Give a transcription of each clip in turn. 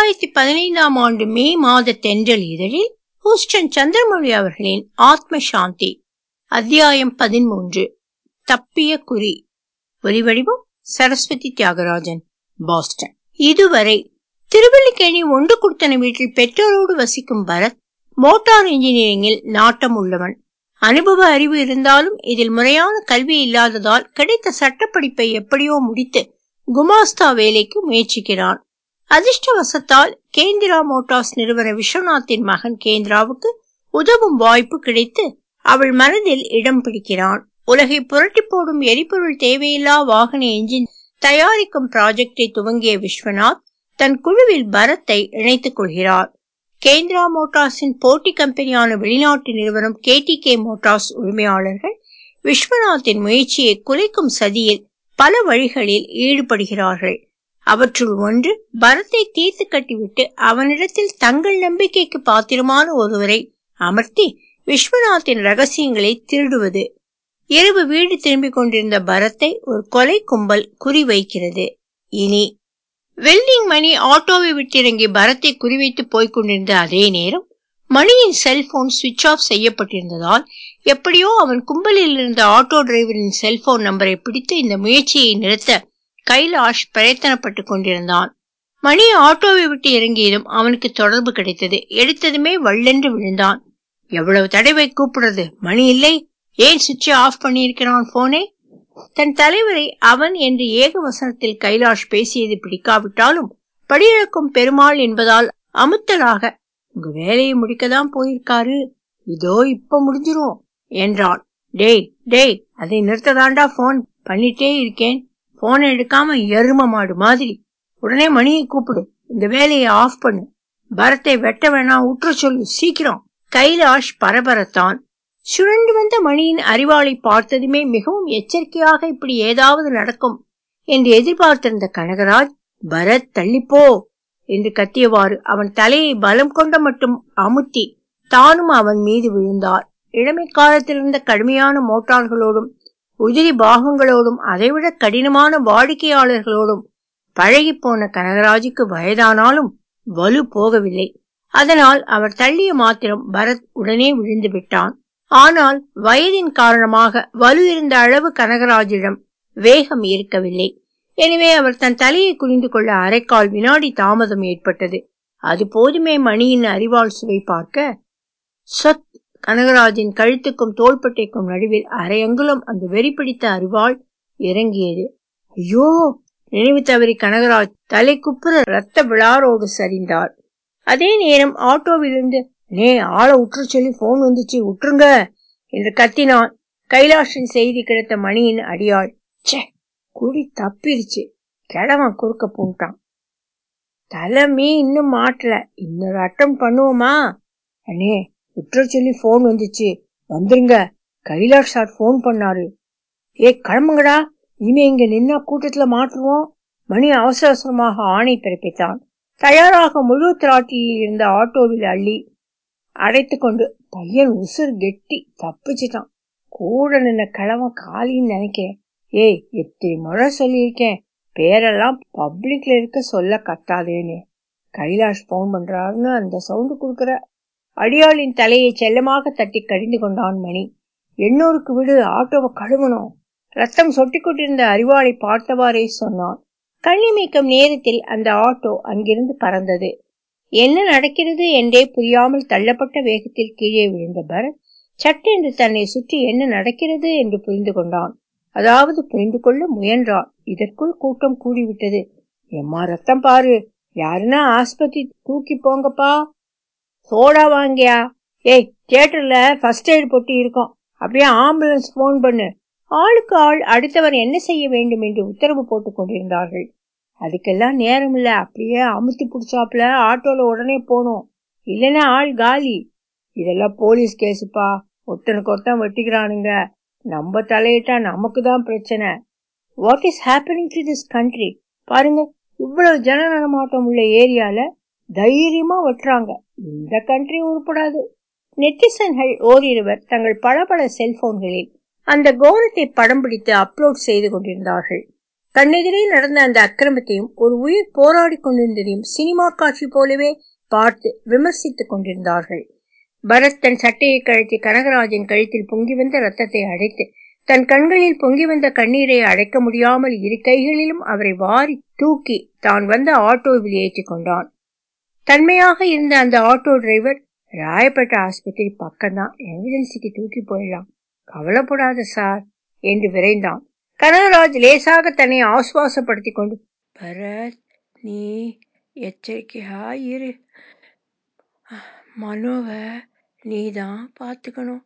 இரண்டாயிரத்தி பதினைந்தாம் ஆண்டு மே மாத தென்றல் இதழில் ஹூஸ்டன் சந்திரமௌழி அவர்களின் ஆத்ம சாந்தி அத்தியாயம் பதிமூன்று தப்பிய குறி ஒலிவடிவம் சரஸ்வதி தியாகராஜன் பாஸ்டன் இதுவரை திருவல்லிக்கேணி ஒன்று குடுத்தன வீட்டில் பெற்றோரோடு வசிக்கும் பரத் மோட்டார் இன்ஜினியரிங்கில் நாட்டம் உள்ளவன் அனுபவ அறிவு இருந்தாலும் இதில் முறையான கல்வி இல்லாததால் கிடைத்த சட்டப்படிப்பை எப்படியோ முடித்து குமாஸ்தா வேலைக்கு முயற்சிக்கிறான் அதிர்ஷ்டவசத்தால் கேந்திரா மோட்டார்ஸ் நிறுவன விஸ்வநாத்தின் மகன் கேந்திராவுக்கு உதவும் வாய்ப்பு கிடைத்து அவள் மனதில் இடம் பிடிக்கிறான் உலகை புரட்டி போடும் எரிபொருள் தேவையில்லா வாகன என்ஜின் தயாரிக்கும் ப்ராஜெக்டை துவங்கிய விஸ்வநாத் தன் குழுவில் பரத்தை இணைத்துக் கொள்கிறார் கேந்திரா மோட்டார்ஸின் போட்டி கம்பெனியான வெளிநாட்டு நிறுவனம் கேடிகே மோட்டார்ஸ் உரிமையாளர்கள் விஸ்வநாத்தின் முயற்சியை குலைக்கும் சதியில் பல வழிகளில் ஈடுபடுகிறார்கள் அவற்றுள் ஒன்று பரத்தை தீர்த்து கட்டிவிட்டு அவனிடத்தில் தங்கள் நம்பிக்கைக்கு பாத்திரமான ஒருவரை அமர்த்தி விஸ்வநாத்தின் ரகசியங்களை திருடுவது இரவு வீடு திரும்பிக் கொண்டிருந்த பரத்தை ஒரு கொலை கும்பல் குறிவைக்கிறது இனி வெல்டிங் மணி ஆட்டோவை விட்டிறங்கி பரத்தை குறிவைத்து போய்க் கொண்டிருந்த அதே நேரம் மணியின் செல்போன் சுவிட்ச் ஆஃப் செய்யப்பட்டிருந்ததால் எப்படியோ அவன் கும்பலில் இருந்த ஆட்டோ டிரைவரின் செல்போன் நம்பரை பிடித்து இந்த முயற்சியை நிறுத்த கைலாஷ் பிரயத்தனப்பட்டு கொண்டிருந்தான் மணி ஆட்டோவை விட்டு இறங்கியதும் அவனுக்கு தொடர்பு கிடைத்தது எடுத்ததுமே வள்ளென்று விழுந்தான் எவ்வளவு தடவை கூப்பிடுறது மணி இல்லை ஏன் சுவிட்ச் ஆஃப் பண்ணியிருக்கிறான் போனை தன் தலைவரை அவன் என்று ஏக வசனத்தில் கைலாஷ் பேசியது பிடிக்காவிட்டாலும் படியிழக்கும் பெருமாள் என்பதால் அமுத்தலாக உங்க வேலையை முடிக்கதான் போயிருக்காரு இதோ இப்ப முடிஞ்சிரும் என்றான் டேய் டேய் அதை நிறுத்ததாண்டா போன் பண்ணிட்டே இருக்கேன் போனை எடுக்காம எரும மாடு மாதிரி உடனே மணியை கூப்பிடு இந்த வேலையை ஆஃப் பண்ணு பரத்தை வெட்ட வேணாம் உற்ற சொல்லு சீக்கிரம் கைலாஷ் பரபரத்தான் சுழண்டு வந்த மணியின் அறிவாளை பார்த்ததுமே மிகவும் எச்சரிக்கையாக இப்படி ஏதாவது நடக்கும் என்று எதிர்பார்த்திருந்த கனகராஜ் பரத் தள்ளிப்போ என்று கத்தியவாறு அவன் தலையை பலம் கொண்ட மட்டும் அமுத்தி தானும் அவன் மீது விழுந்தார் இளமை காலத்தில் இருந்த கடுமையான மோட்டார்களோடும் உதிரி பாகங்களோடும் அதைவிட கடினமான வாடிக்கையாளர்களோடும் பழகி போன கனகராஜுக்கு வயதானாலும் வலு போகவில்லை அதனால் அவர் தள்ளிய மாத்திரம் பரத் உடனே விழுந்து விட்டான் ஆனால் வயதின் காரணமாக வலு இருந்த அளவு கனகராஜிடம் வேகம் இருக்கவில்லை எனவே அவர் தன் தலையை குனிந்து கொள்ள அரைக்கால் வினாடி தாமதம் ஏற்பட்டது அது போதுமே மணியின் அறிவாள் சுவை பார்க்க சொத் கனகராஜின் கழுத்துக்கும் தோள்பட்டைக்கும் நடுவில் அரையங்குலம் அந்த வெறி பிடித்த அறிவாள் இறங்கியது ஐயோ நினைவு தவறி கனகராஜ் தலை குப்புற ரத்த விழாரோடு சரிந்தார் அதே நேரம் ஆட்டோவிலிருந்து நே ஆளை உற்று சொல்லி போன் வந்துச்சு உற்றுங்க என்று கத்தினான் கைலாஷின் செய்தி கிடைத்த மணியின் அடியாள் சே குடி தப்பிருச்சு கிழவன் குறுக்க போட்டான் தலைமே இன்னும் மாட்டல இன்னொரு அட்டம் பண்ணுவோமா அண்ணே உற்ற சொல்லி போன் வந்துச்சு வந்துருங்க கைலாஷ் சார் போன் பண்ணாரு ஏ கிளம்புங்கடா இனிமே இங்க நின்னா கூட்டத்துல மாட்டுவோம் மணி அவசர அவசரமாக ஆணை பிறப்பித்தான் தயாராக முழு திராட்டியில் இருந்த ஆட்டோவில் அள்ளி அடைத்து கொண்டு பையன் உசுர் கெட்டி தப்பிச்சிட்டான் கூட நின்ன கிழவன் காலின்னு நினைக்கிறேன் ஏய் எத்தனை முறை சொல்லியிருக்கேன் பேரெல்லாம் பப்ளிக்ல இருக்க சொல்ல கட்டாதேன்னு கைலாஷ் போன் பண்றாருன்னு அந்த சவுண்டு கொடுக்கற அடியாளின் தலையை செல்லமாக தட்டி கடிந்து கொண்டான் மணி எண்ணூருக்கு விடு ஆட்டோவை கழுவணும் ரத்தம் சொட்டி கொண்டிருந்த அறிவாளை பார்த்தவாறே சொன்னான் கண்ணிமைக்கும் நேரத்தில் அந்த ஆட்டோ அங்கிருந்து பறந்தது என்ன நடக்கிறது என்றே புரியாமல் தள்ளப்பட்ட வேகத்தில் கீழே விழுந்த பரத் சட்டென்று தன்னை சுற்றி என்ன நடக்கிறது என்று புரிந்து கொண்டான் அதாவது புரிந்து கொள்ள முயன்றான் இதற்குள் கூட்டம் கூடிவிட்டது எம்மா ரத்தம் பாரு யாருன்னா ஆஸ்பத்திரி தூக்கி போங்கப்பா சோடா வாங்கியா ஏய் தியேட்டர்ல ஃபர்ஸ்ட் எய்ட் பொட்டி இருக்கும் அப்படியே ஆம்புலன்ஸ் போன் பண்ணு ஆளுக்கு ஆள் அடுத்தவர் என்ன செய்ய வேண்டும் என்று உத்தரவு போட்டுக் கொண்டிருந்தார்கள் அதுக்கெல்லாம் நேரம் இல்ல அப்படியே அமுத்தி புடிச்சாப்புல ஆட்டோல உடனே போனோம் இல்லைன்னா ஆள் காலி இதெல்லாம் போலீஸ் கேஸுப்பா ஒருத்தனுக்கு ஒருத்தன் வெட்டிக்கிறானுங்க நம்ம தலையிட்டா நமக்கு தான் பிரச்சனை what is happening to this country பாருங்க இவ்வளவு ஜன நடமாட்டம் உள்ள ஏரியால தைரியமா வெட்டுறாங்க இந்த கண்ட்ரி உருப்படாது நெட்டிசன்கள் ஓரிருவர் தங்கள் பல பல செல்போன்களில் அந்த கோரத்தை படம் பிடித்து அப்லோட் செய்து கொண்டிருந்தார்கள் கண்ணெதிரே நடந்த அந்த அக்கிரமத்தையும் ஒரு உயிர் போராடி கொண்டிருந்ததையும் சினிமா காட்சி போலவே பார்த்து விமர்சித்துக் கொண்டிருந்தார்கள் பரத் தன் சட்டையை கழற்றி கனகராஜின் கழுத்தில் பொங்கி வந்த ரத்தத்தை அடைத்து தன் கண்களில் பொங்கி வந்த கண்ணீரை அடைக்க முடியாமல் இரு கைகளிலும் அவரை வாரி தூக்கி தான் வந்த ஆட்டோவில் ஏற்றிக் கொண்டான் தன்மையாக இருந்த அந்த ஆட்டோ டிரைவர் ராயப்பேட்டை ஆஸ்பத்திரி பக்கம்தான் எமர்ஜென்சிக்கு தூக்கி போயிடலாம் கவலைப்படாத சார் என்று விரைந்தான் கனகராஜ் லேசாக தன்னை ஆசுவாசப்படுத்திக் கொண்டு பரத் நீ எச்சரிக்கையா இரு மனோவை நீதான் பார்த்துக்கணும்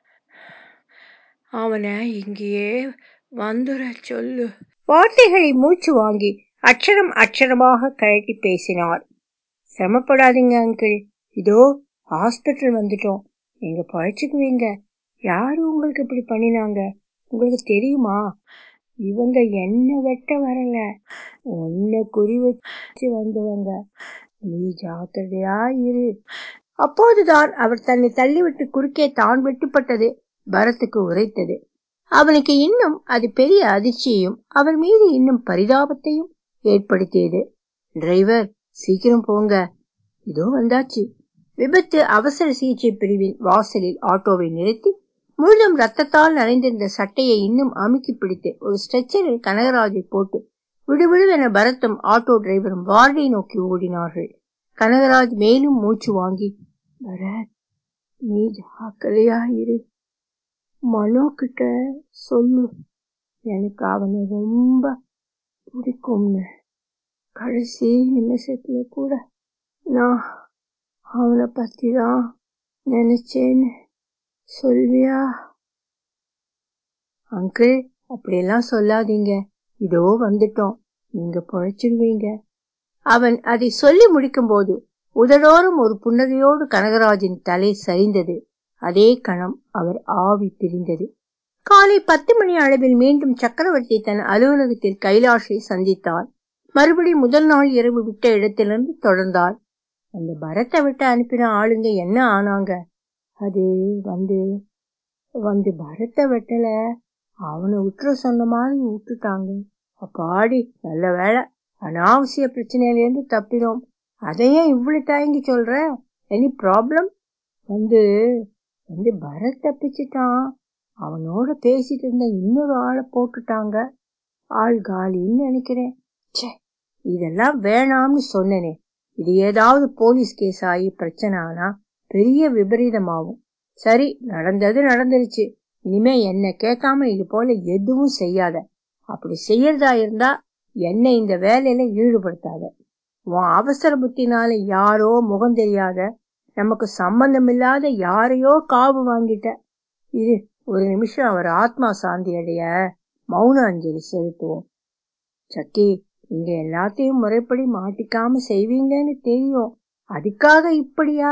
அவனை இங்கேயே வந்துட சொல்லு வார்த்தைகளை மூச்சு வாங்கி அச்சரம் அச்சரமாக கழட்டி பேசினார் சிரமப்படாதீங்க அங்கிள் இதோ ஹாஸ்பிட்டல் வந்துட்டோம் நீங்க பழச்சுக்குவீங்க யாரு உங்களுக்கு இப்படி பண்ணினாங்க உங்களுக்கு தெரியுமா இவங்க என்ன வெட்ட வரல உன்னை குறி வச்சு வந்தவங்க நீ ஜாக்கிரதையா இரு அப்போதுதான் அவர் தன்னை தள்ளிவிட்டு குறுக்கே தான் வெட்டுப்பட்டது பரத்துக்கு உரைத்தது அவனுக்கு இன்னும் அது பெரிய அதிர்ச்சியையும் அவர் மீது இன்னும் பரிதாபத்தையும் ஏற்படுத்தியது டிரைவர் சீக்கிரம் போங்க இதோ வந்தாச்சு விபத்து அவசர சிகிச்சை பிரிவின் வாசலில் ஆட்டோவை நிறுத்தி முழுதும் ரத்தத்தால் நனைந்திருந்த சட்டையை இன்னும் அமுக்கி பிடித்து ஒரு ஸ்ட்ரெச்சரில் கனகராஜை போட்டு விடுவிடுவென பரத்தும் ஆட்டோ டிரைவரும் வார்டை நோக்கி ஓடினார்கள் கனகராஜ் மேலும் மூச்சு வாங்கி பரத் நீ ஜாக்கிரதையா இரு மனோ கிட்ட சொல்லு எனக்கு அவனை ரொம்ப பிடிக்கும்னு கடைசி நிமிஷத்துல கூட நான் அவனை பத்தி தான் நினைச்சேன்னு சொல்வியா அங்கிள் அப்படியெல்லாம் சொல்லாதீங்க இதோ வந்துட்டோம் நீங்க பொழைச்சிடுவீங்க அவன் அதை சொல்லி முடிக்கும் போது உதடோறும் ஒரு புன்னகையோடு கனகராஜின் தலை சரிந்தது அதே கணம் அவர் ஆவி பிரிந்தது காலை பத்து மணி அளவில் மீண்டும் சக்கரவர்த்தி தன் அலுவலகத்தில் கைலாஷை சந்தித்தார் மறுபடி முதல் நாள் இரவு விட்ட இடத்திலிருந்து தொடர்ந்தார் அந்த பரத்தை விட்டு அனுப்பின ஆளுங்க என்ன ஆனாங்க அது வந்து வந்து பரத்தை வெட்டல அவனை விட்டுற சொன்ன மாதிரி விட்டுட்டாங்க அப்பாடி நல்ல வேலை அனாவசிய பிரச்சனையிலேருந்து தப்பினோம் அதையும் இவ்வளவு தயங்கி சொல்ற எனி ப்ராப்ளம் வந்து வந்து பரத் தப்பிச்சிட்டான் அவனோட பேசிட்டு இருந்த இன்னொரு ஆளை போட்டுட்டாங்க ஆள் காலின்னு நினைக்கிறேன் ச்சே இதெல்லாம் வேணாம்னு சொன்னனே இது ஏதாவது போலீஸ் கேஸ் ஆகி பிரச்சனை ஆனா பெரிய விபரீதமாகும் சரி நடந்தது நடந்துருச்சு இனிமே என்ன கேட்காம இது போல எதுவும் செய்யாத அப்படி செய்யறதா இருந்தா என்னை இந்த வேலையில ஈடுபடுத்தாத உன் அவசர புத்தினால யாரோ முகம் தெரியாத நமக்கு சம்பந்தம் இல்லாத யாரையோ காவு வாங்கிட்ட இது ஒரு நிமிஷம் அவர் ஆத்மா சாந்தி அடைய மௌன அஞ்சலி செலுத்துவோம் சக்கி நீங்க எல்லாத்தையும் முறைப்படி மாட்டிக்காம செய்வீங்கன்னு தெரியும் அதுக்காக இப்படியா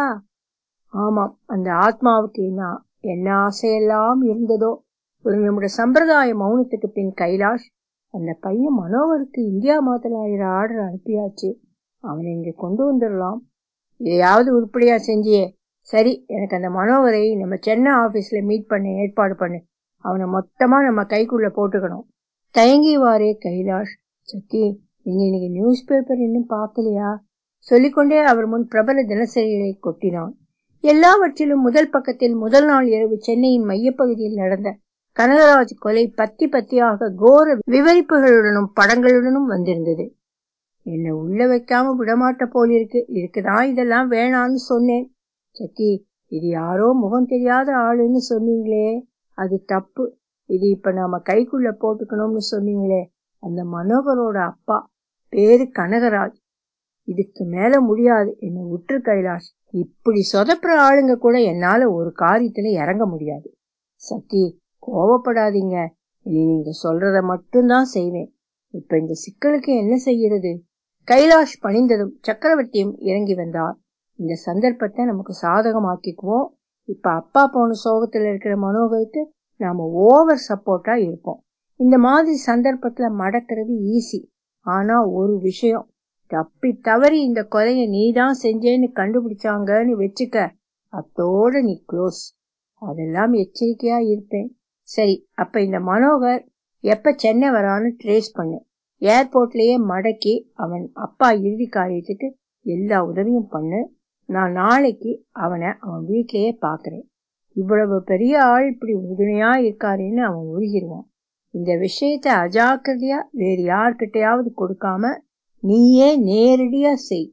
ஆமாம் அந்த ஆத்மாவுக்கு என்ன என்ன ஆசையெல்லாம் இருந்ததோ ஒரு நம்முடைய சம்பிரதாய மௌனத்துக்கு பின் கைலாஷ் அந்த பையன் மனோகருக்கு இந்தியா மாத்தலாயிர ஆர்டர் அனுப்பியாச்சு அவனை இங்க கொண்டு வந்துடலாம் இதையாவது உருப்படியா செஞ்சியே சரி எனக்கு அந்த மனோகரை நம்ம சென்னை ஆபீஸ்ல மீட் பண்ண ஏற்பாடு பண்ணு அவனை மொத்தமா நம்ம கைக்குள்ள போட்டுக்கணும் தயங்கிவாரே கைலாஷ் சக்கி நீங்க இன்னைக்கு நியூஸ் பேப்பர் இன்னும் பார்க்கலையா சொல்லிக்கொண்டே அவர் முன் பிரபல தினசரிகளை கொட்டினான் எல்லாவற்றிலும் முதல் பக்கத்தில் முதல் நாள் இரவு சென்னையின் மையப்பகுதியில் நடந்த கனகராஜ் கொலை பத்தி பத்தியாக கோர விவரிப்புகளுடனும் படங்களுடனும் வந்திருந்தது என்ன உள்ள வைக்காம விடமாட்ட போலிருக்கு இருக்குதான் இதெல்லாம் வேணான்னு சொன்னேன் சக்கி இது யாரோ முகம் தெரியாத ஆளுன்னு சொன்னீங்களே அது தப்பு இது இப்ப நாம கைக்குள்ள போட்டுக்கணும்னு சொன்னீங்களே அந்த மனோகரோட அப்பா பேரு கனகராஜ் இதுக்கு மேல முடியாது என்ன விட்டு கைலாஷ் இப்படி சொதப்புற ஆளுங்க கூட என்னால ஒரு காரியத்துல இறங்க முடியாது சக்கி கோவப்படாதீங்க இனி நீங்க சொல்றத மட்டும்தான் செய்வேன் இப்ப இந்த சிக்கலுக்கு என்ன செய்யறது கைலாஷ் பணிந்ததும் சக்கரவர்த்தியும் இறங்கி வந்தார் இந்த சந்தர்ப்பத்தை நமக்கு சாதகமாக்கிக்குவோம் இப்ப அப்பா போன சோகத்துல இருக்கிற மனோகருக்கு நாம ஓவர் சப்போர்ட்டா இருப்போம் இந்த மாதிரி சந்தர்ப்பத்துல மடக்கிறது ஈஸி ஆனா ஒரு விஷயம் தப்பி தவறி இந்த கொலைய நீதான் செஞ்சேன்னு கண்டுபிடிச்சாங்கன்னு வச்சுக்க அத்தோட நீ க்ளோஸ் அதெல்லாம் எச்சரிக்கையா இருப்பேன் சரி அப்ப இந்த மனோகர் எப்ப சென்னை வரான்னு ட்ரேஸ் பண்ணு ஏர்போர்ட்லயே மடக்கி அவன் அப்பா இறுதி காரியத்துக்கு எல்லா உதவியும் பண்ணு நான் நாளைக்கு அவனை அவன் வீட்லயே பாக்குறேன் இவ்வளவு பெரிய ஆள் இப்படி உறுதுணையா இருக்காருன்னு அவன் உருகிடுவான் இந்த விஷயத்த அஜாக்கிரதையா வேறு யார்கிட்டயாவது கொடுக்காம நீயே நேரடியா செய்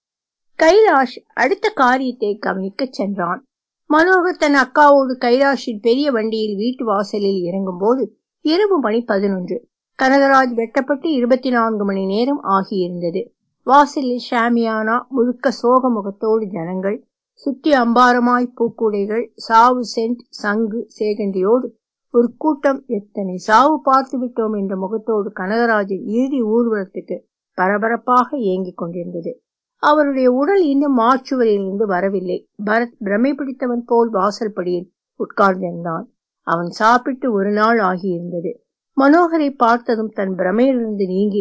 கைலாஷ் அடுத்த காரியத்தை கவனிக்க சென்றான் மனோகர் தன் அக்காவோடு கைலாஷின் பெரிய வண்டியில் வீட்டு வாசலில் இறங்கும் போது இரவு மணி பதினொன்று கனகராஜ் வெட்டப்பட்டு இருபத்தி நான்கு மணி நேரம் ஆகியிருந்தது வாசலில் ஷாமியானா முழுக்க சோக முகத்தோடு ஜனங்கள் சுற்றி அம்பாரமாய் பூக்கூடைகள் சாவு சென்ட் சங்கு சேகண்டியோடு ஒரு கூட்டம் எத்தனை சாவு பார்த்து விட்டோம் என்ற முகத்தோடு கனகராஜின் இறுதி ஊர்வலத்துக்கு பரபரப்பாக இயங்கிக் கொண்டிருந்தது அவருடைய உடல் இன்னும் மாற்றுவரிலிருந்து வரவில்லை பரத் பிரமை பிடித்தவன் போல் வாசல் படியில் உட்கார்ந்திருந்தான் அவன் சாப்பிட்டு ஒரு நாள் ஆகியிருந்தது மனோகரை பார்த்ததும் தன் பிரமையிலிருந்து நீங்கி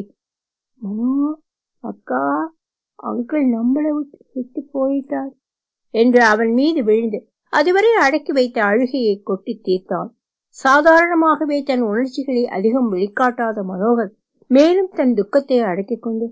மனோ அக்கா அங்கிள் நம்மளை விட்டு விட்டு போயிட்டார் என்று அவன் மீது விழுந்து அதுவரை அடக்கி வைத்த அழுகையை கொட்டி தீர்த்தான் சாதாரணமாகவே தன் உணர்ச்சிகளை அதிகம் வெளிக்காட்டாத மனோகர் மேலும் தன் துக்கத்தை அடக்கிக் கொண்டு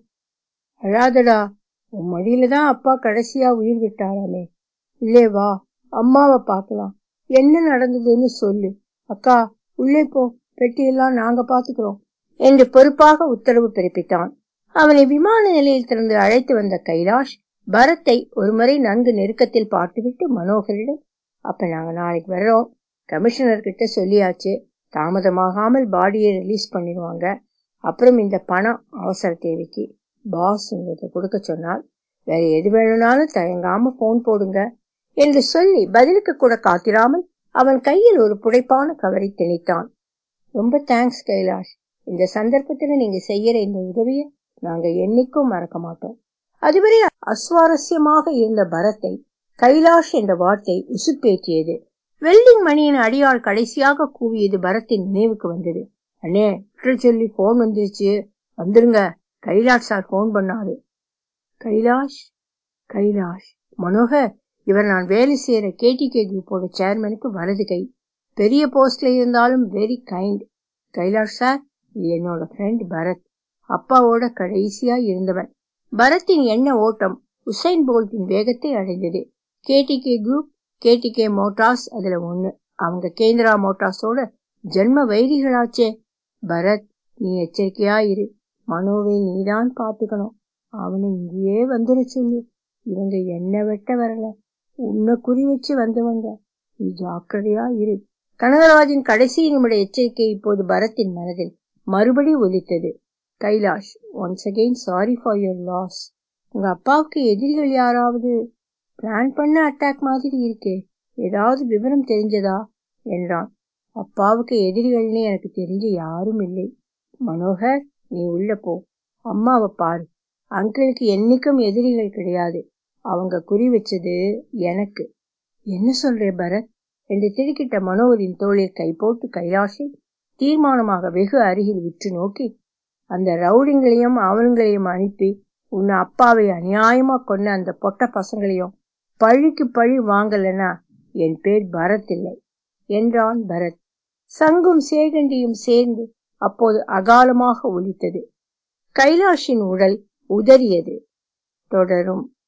அழாதடா உன் மடியில தான் அப்பா கடைசியா உயிர் விட்டாராமே இல்லே வா அம்மாவை பார்க்கலாம் என்ன நடந்ததுன்னு சொல்லு அக்கா உள்ளே போ பெட்டியெல்லாம் நாங்க பாத்துக்கிறோம் என்று பொறுப்பாக உத்தரவு பிறப்பித்தான் அவனை விமான நிலையத்திலிருந்து அழைத்து வந்த கைலாஷ் பரத்தை ஒருமுறை நன்கு நெருக்கத்தில் பார்த்துவிட்டு மனோகரிடம் அப்ப நாங்க நாளைக்கு வர்றோம் கமிஷனர் கிட்ட சொல்லியாச்சு தாமதமாகாமல் பாடியை ரிலீஸ் பண்ணிடுவாங்க அப்புறம் இந்த பணம் அவசர தேவைக்கு பாஸ் உங்களுக்கு கொடுக்க சொன்னால் வேற எது வேணும்னாலும் தயங்காம போன் போடுங்க என்று சொல்லி பதிலுக்கு கூட காத்திராமல் அவன் கையில் ஒரு புடைப்பான கவரை திணித்தான் ரொம்ப தேங்க்ஸ் கைலாஷ் இந்த சந்தர்ப்பத்துல நீங்க செய்யற இந்த உதவியை நாங்க என்னைக்கும் மறக்க மாட்டோம் அதுவரை அஸ்வாரஸ்யமாக இருந்த பரத்தை கைலாஷ் என்ற வார்த்தை உசுப்பேற்றியது வெல்டிங் மணியின் அடியால் கடைசியாக கூவியது பரத்தின் நினைவுக்கு வந்தது அண்ணே விட்டு சொல்லி போன் வந்துருச்சு வந்துருங்க கைலாஷ் சார் போன் பண்ணாரு கைலாஷ் கைலாஷ் மனோகர் இவர் நான் வேலை செய்யற கேடிகே குரூப்போட சேர்மனுக்கு வலது கை பெரிய போஸ்ட்ல இருந்தாலும் வெரி கைண்ட் கைலாஷ் சார் இது என்னோட ஃப்ரெண்ட் பரத் அப்பாவோட கடைசியா இருந்தவன் பரத்தின் எண்ண ஓட்டம் உசைன் போல்ட்டின் வேகத்தை அடைந்தது கேடிகே குரூப் கேடிகே மோட்டார்ஸ் அதுல ஒண்ணு அவங்க கேந்திரா மோட்டார்ஸோட ஜென்ம வைரிகளாச்சே பரத் நீ எச்சரிக்கையா இரு மனோவை நீதான் பாத்துக்கணும் அவனை இங்கேயே வந்துட சொல்லு இவங்க என்ன வெட்ட வரல உன்னை குறி வச்சு வந்தவங்க நீ ஜாக்கிரதையா இரு கனகராஜின் கடைசி நிமிட எச்சரிக்கை இப்போது பரத்தின் மனதில் மறுபடி ஒலித்தது Kailash once again sorry for your loss உங்க அப்பாவுக்கு எதிரிகள் யாராவது பிளான் பண்ண அட்டாக் மாதிரி இருக்கே ஏதாவது விவரம் தெரிஞ்சதா என்றான் அப்பாவுக்கு எதிரிகள்னு எனக்கு தெரிஞ்சு யாரும் இல்லை மனோகர் நீ உள்ள போ அம்மாவை பாரு அங்கிளுக்கு என்னைக்கும் எதிரிகள் கிடையாது அவங்க குறி வச்சது எனக்கு என்ன சொல்றே பரத் என்று திடுக்கிட்ட மனோகரின் தோளில் கை போட்டு கைலாஷை தீர்மானமாக வெகு அருகில் உற்று நோக்கி அந்த ரவுடிங்களையும் அவனுங்களையும் அனுப்பி உன்னை அப்பாவை அநியாயமா கொன்ன அந்த பொட்ட பசங்களையும் பழிக்கு பழி வாங்கலனா என் பேர் பரத் இல்லை என்றான் பரத் சங்கும் சேகண்டியும் சேர்ந்து அப்போது அகாலமாக ஒலித்தது கைலாஷின் உடல் உதறியது தொடரும்